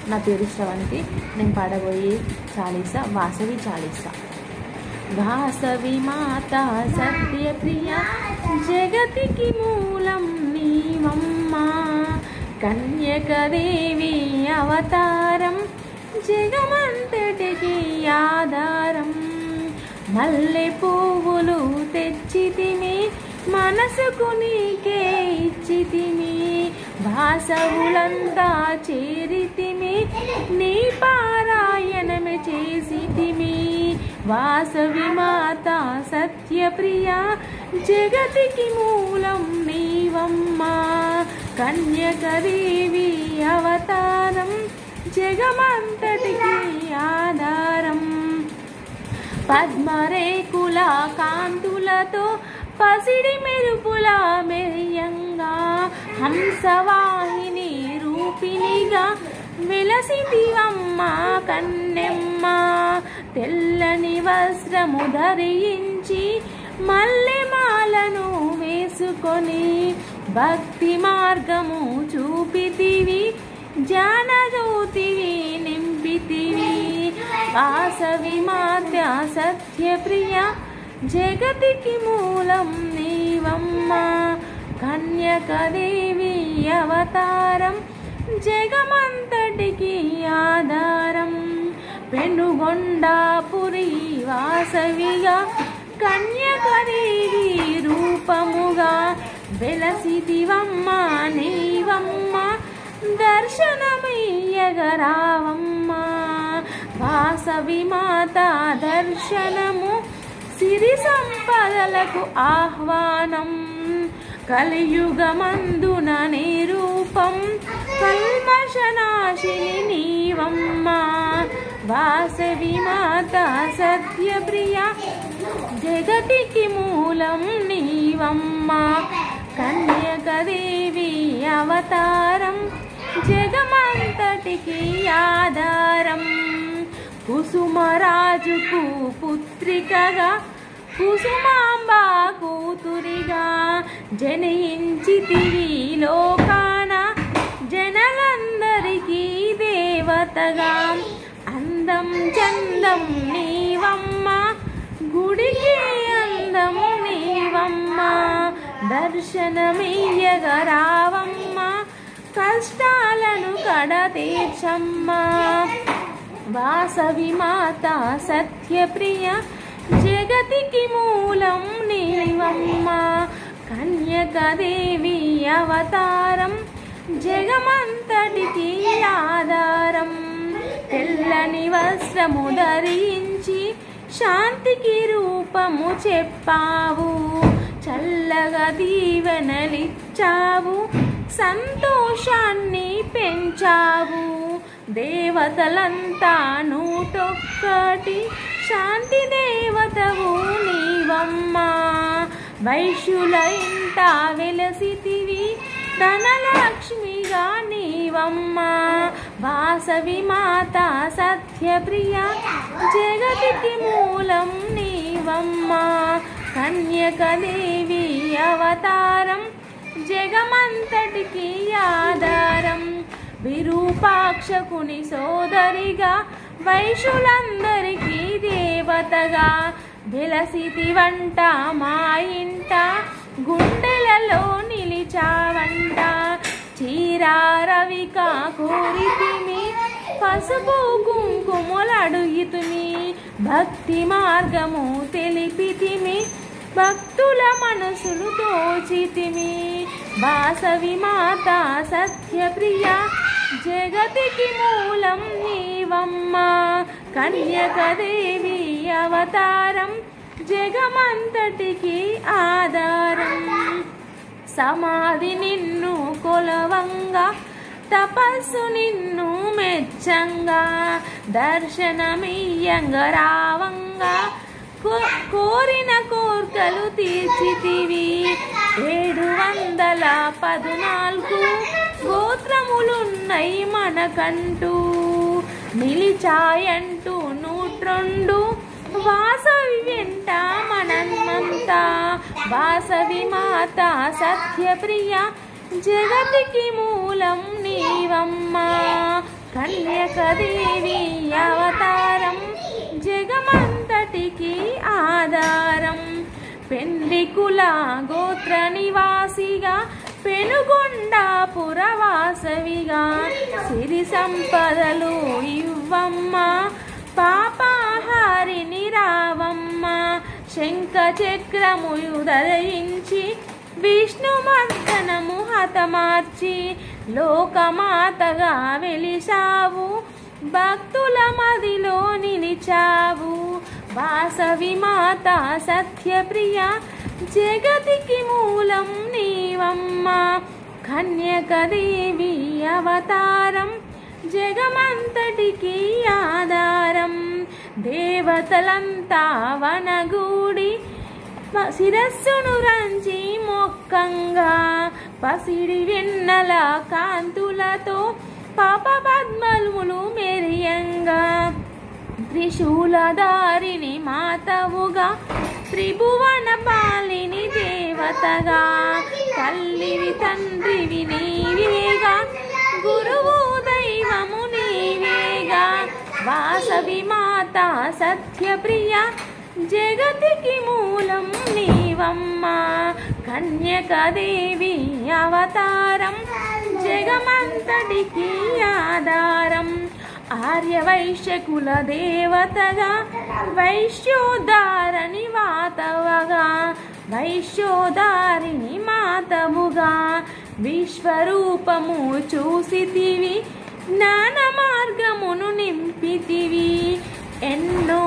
నా పేరు శ్రవంతి నేను పాడబోయే చాలీసా వాసవి చాలీసా వాసవి మాత సత్యప్రియ జగతికి మూలం నీవమ్మా కన్యకదేవి అవతారం జగమంతటికి ఆధారం మల్లె పువ్వులు తెచ్చితిమి మనసుకు నీకే ఇచ్చితిమి వాసవులంతా చేరితిమి నీ పారాయణమే చేసితిమి వాసవి మాత సత్యప్రియ జగతికి మూలం నీవమ్మా కన్యకదేవి అవతారం జగమంతటికి ఆధారం పద్మరేకుల కాంతులతో పసిడి మెరుపుల మెరియంగా హంసవాహిని రూపిణిగా వెలసిదివమ్మ కన్నెమ్మ తెల్లని వస్త్రము ధరించి మల్లెమాలను వేసుకొని భక్తి మార్గము చూపితివి జానజ్యోతివి నింపితివి వాసవి మాత సత్యప్రియ జగతికి మూలం నీవమ్మ కన్యకదేవి అవతారం జగమంతటికి ఆధారం పెనుగొండాపురి వాసవిగా కన్యకదేవి రూపముగా వెలసిదివమ్మ నీవమ్మ దర్శనమయ్యగరావమ్మ వాసవి మాత దర్శనము సిరి సంపదలకు ఆహ్వానం కలియుగమందున నిరూపం కల్మషనాశిని నీవమ్మ వాసవి మాత సత్యప్రియ జగతికి మూలం నీవమ్మ కన్యకదేవి అవతారం జగమంతటికి ఆధారం కుసుమరాజుకు పుత్రికగా కుసుమాంబ కూతురిగా జనయించితివి లోకాన జనలందరికీ దేవతగా అందం చందం నీవమ్మ గుడికి అందం నీవమ్మ దర్శనమియ్యగరావమ్మ కష్టాలను కడ తీర్చమ్మా వాసవి మాత సత్యప్రియ జగతికి మూలం నీవమ్మ కన్యకదేవి అవతారం జగమంతటికి ఆధారం తెల్లని వస్త్రము ధరించి శాంతికి రూపము చెప్పావు చల్లగా దీవెనలిచ్చావు సంతోషాన్ని పెంచావు దేవతలంతా నూటొక్కటి శాంతి దేవతవు నీవమ్మ వైశ్యుల ఇంట వెలసితివి ధనలక్ష్మిగా నీవమ్మ వాసవి మాత సత్యప్రియ జగతికి మూలం నీవమ్మ కన్యకదేవి అవతారం జగమంతటికి ఆధారం విరూపాక్షకుని సోదరిగా వైశులందరికీ దేవతగా వెలసితి వంట మా ఇంట గుండెలలో నిలిచావంట చీరారవిక కోరితిమి పసుపు కుంకుమలడుగితుమి భక్తి మార్గము తెలిపితిమి భక్తుల మనసులు తోచితిమి వాసవి మాత సత్యప్రియ జగతికి మూలం నీవమ్మ కన్యకదేవి అవతారం జగమంతటికి ఆధారం సమాధి నిన్ను కొలవంగా తపస్సు నిన్ను మెచ్చంగా దర్శనమియ్యంగా రావంగా కో- కోరిన కోర్కలు తీర్చితివి ఏడు వందల పద్నాలుగు గోత్రములున్నై మనకంటూ నిలిచాయంటూ నూట్రొండు వాసవి వెంట మనన్మంతా వాసవి మాత సత్యప్రియ జగతికి మూలం నీవమ్మ కన్యకదేవి అవతారం జగమంతటికి ఆధారం పెండ్లికుల గోత్ర నివాసిగా పెనుగొండ పురవాసవిగా సిరి సంపదలు ఇవ్వమ్మ పాపాహారిని రావమ్మ శంఖ చక్రముయు ధరించి విష్ణుమర్దనము హతమార్చి లోకమాతగా వెలిసావు భక్తుల మదిలో నిలిచావు వాసవి మాత సత్యప్రియ జగతికి మూలం నీవమ్మ కన్యకదేవి అవతారం జగమంతటికి ఆధారం దేవతలంతా వనగూడి ప- శిరస్సును రంచి మొక్కంగా పసిడి వెన్నెల కాంతులతో పాప పద్మములు మెరియంగా త్రిశూలధారిని మాతవుగా త్రిభువన పాలిని దేవతగా తల్లివి తండ్రివి నీవేగా గురువు దైవము నీవేగా వాసవి మాత సత్యప్రియ జగతికి మూలం నీవమ్మ కన్యకదేవి అవతారం జగమంతటికి ఆధారం ఆర్యవైశ్యకుల దేవతగా వైశ్యోదారని వాతవగా వైశ్యోదారిని మాతవుగా విశ్వరూపము చూసితివి జ్ఞాన మార్గమును నింపితివి ఎన్నో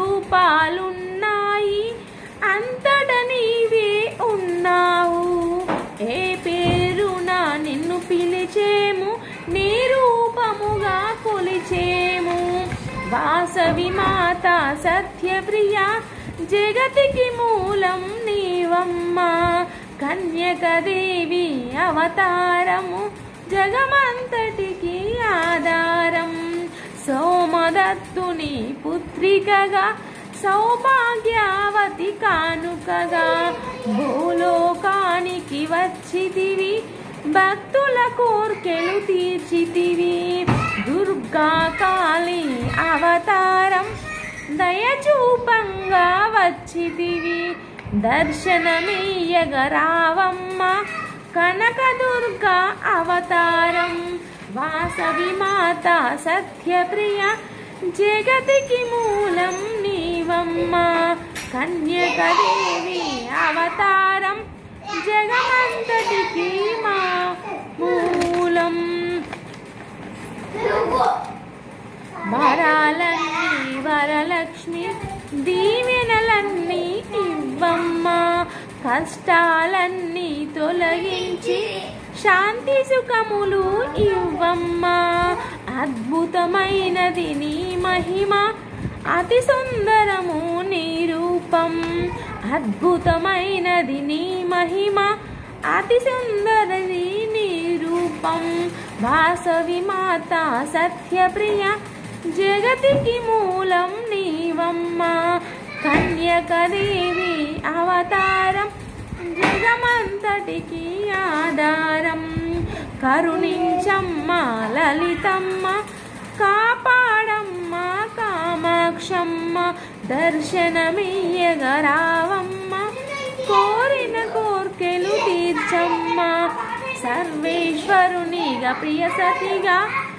రూపాలున్నాయి అంతట నీవే ఉన్నావు ఏ పేరున నిన్ను పిలిచేము నీ రూపముగా కొలిచేము వాసవి మాత సత్యప్రియ జగతికి మూలం నీవమ్మ కన్యకదేవి అవతారము జగమంతటికి ఆధారం సోమదత్తుని పుత్రికగా సౌభాగ్యావతి కానుకగా భూలోకానికి వచ్చితివి భక్తుల కోర్కెలు తీర్చితివి దుర్గా కాళి అవతారం దయచూపంగా వచ్చితివి దర్శనమీయగ రావమ్మ కనకదుర్గ అవతారం వాసవి మాత సత్యప్రియ జగతికి మూలం నీవమ్మ కన్యకదేవి అవతారం జగమంతటికి మా మూలం వరాలన్నీ వరలక్ష్మి దీవెనలన్నీ ఇవ్వమ్మ కష్టాలన్నీ తొలగించి శాంతి సుఖములు ఇవ్వమ్మ అద్భుతమైనది నీ మహిమ అతి సుందరము నీ రూపం అద్భుతమైనది నీ మహిమ అతి సుందరది నీ రూపం వాసవి మాత సత్యప్రియ జగతికి మూలం నీవమ్మ కన్యకదేవి అవతారం జగమంతటికి ఆధారం కరుణించమ్మ లలితమ్మ కాపాడమ్మ కామాక్షమ్మ దర్శనమియ్యగ రావమ్మ కోరిన కోర్కెలు తీర్చమ్మ సర్వేశ్వరునిగా ప్రియ సతిగా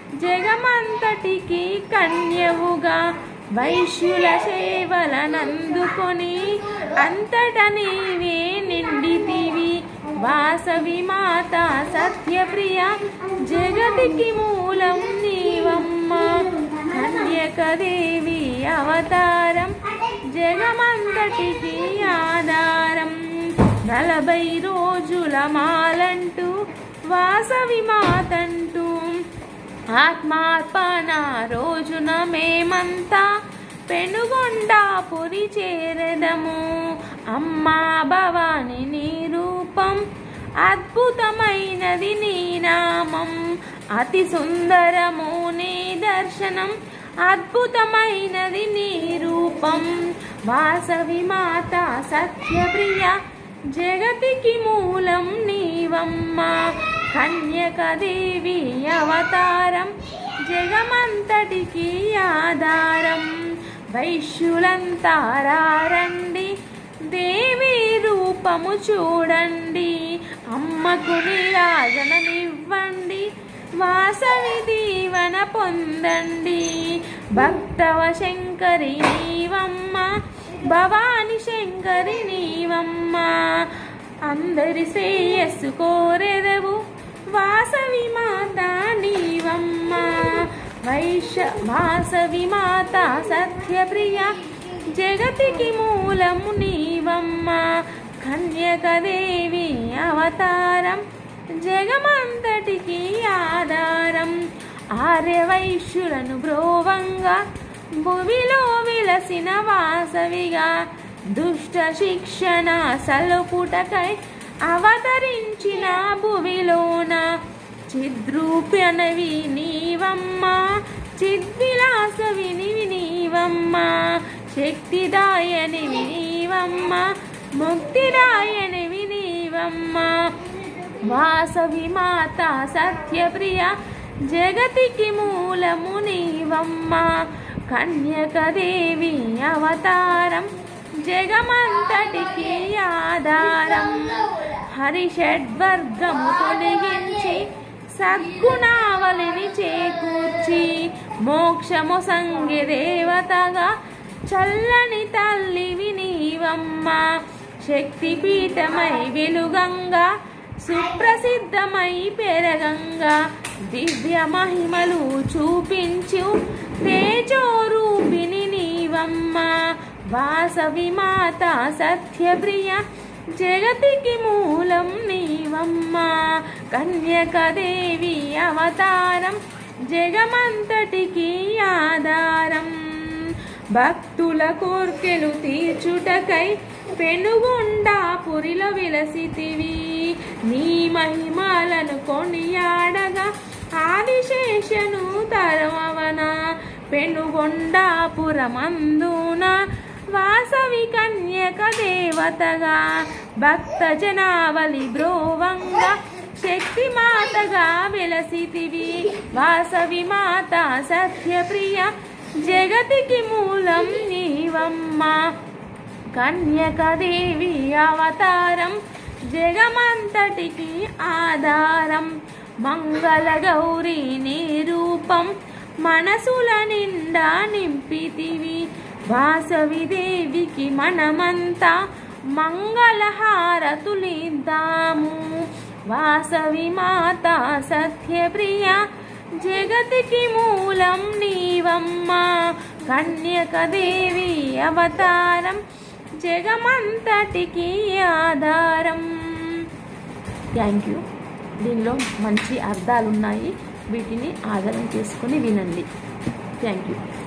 జగమంతటికి కన్యవుగా వైశ్యుల సేవలనందుకొని అంతట నీవే నిండితివి వాసవి మాత సత్యప్రియ జగతికి మూలం నీవమ్మ కన్యకదేవి అవతారం జగమంతటికి ఆధారం నలభై రోజుల మాలంటూ వాసవి మాతంటూ ఆత్మార్పణ రోజున మేమంతా పెనుగొండాపురి చేరెదము అమ్మా భవాని నీ రూపం అద్భుతమైనది నీ నామం అతి సుందరము నీ దర్శనం అద్భుతమైనది నీ రూపం వాసవి మాత సత్యప్రియ జగతికి మూలం నీవమ్మ కన్యకదేవి అవతారం జగమంతటికి ఆధారం వైశ్యులంతా రండి దేవి రూపము చూడండి అమ్మకు నిరాజననివ్వండి వాసవి దీవన పొందండి భక్తవ శంకరి నీవమ్మ భవాని శంకరి నీవమ్మ అందరి శ్రేయస్సు కోరెదవు వాసవి మాత నీవమ్మ వైశ వాసవి మాత సత్యప్రియ జగతికి మూలము నీవమ్మ కన్యకదేవి అవతారం జగమంతటికి ఆధారం ఆర్యవైశ్యులను బ్రోవంగా భువిలో విలసిన వాసవిగా దుష్ట శిక్షణ సలుపుటకై అవతరించిన భువిలోన చిద్రూప్యనవి నీవమ్మ చిద్విలాసవినివి నీవమ్మ శక్తిదాయనివి నీవమ్మ ముక్తిదాయనివి నీవమ్మ వాసవి మాత సత్యప్రియ జగతికి మూలము నీవమ్మ కన్యకదేవి అవతారం జగమంతటికి ఆధారం హరిషడ్వర్గము తొలగించి సద్గుణావళిని చేకూర్చి మోక్షము సంగి దేవతగా చల్లని తల్లివి నీవమ్మ శక్తిపీఠమై వెలుగంగా సుప్రసిద్ధమై పెరగంగా దివ్య మహిమలు చూపించు తేజోరూపిణి నీవమ్మ వాసవి మాత సత్యప్రియ జగతికి మూలం నీవమ్మ కన్యకదేవి అవతారం జగమంతటికి ఆధారం భక్తుల కోర్కెలు తీర్చుటకై పెనుగొండాపురిలో విలసితివి నీ మహిమాలను కొనియాడగా ఆదిశేషను తరమవన పెనుగొండాపురమందున వాసవి కన్యక దేవతగా భక్త జనావళి బ్రోవంగా శక్తి మాతగా వెలసితివి వాసవి మాత సత్యప్రియ జగతికి మూలం నీవమ్మ కన్యకదేవి అవతారం జగమంతటికి ఆధారం మంగళ గౌరీ నీ రూపం మనసుల నిండా నింపితివి వాసవి దేవికి మనమంతా మంగళహారతులిద్దాము వాసవి మాత సత్యప్రియ జగతికి మూలం నీవమ్మ కన్యకదేవి అవతారం జగమంతటికి ఆధారం థ్యాంక్ యూ దీనిలో మంచి అర్థాలు ఉన్నాయి వీటిని ఆధారం చేసుకొని వినండి థ్యాంక్ యూ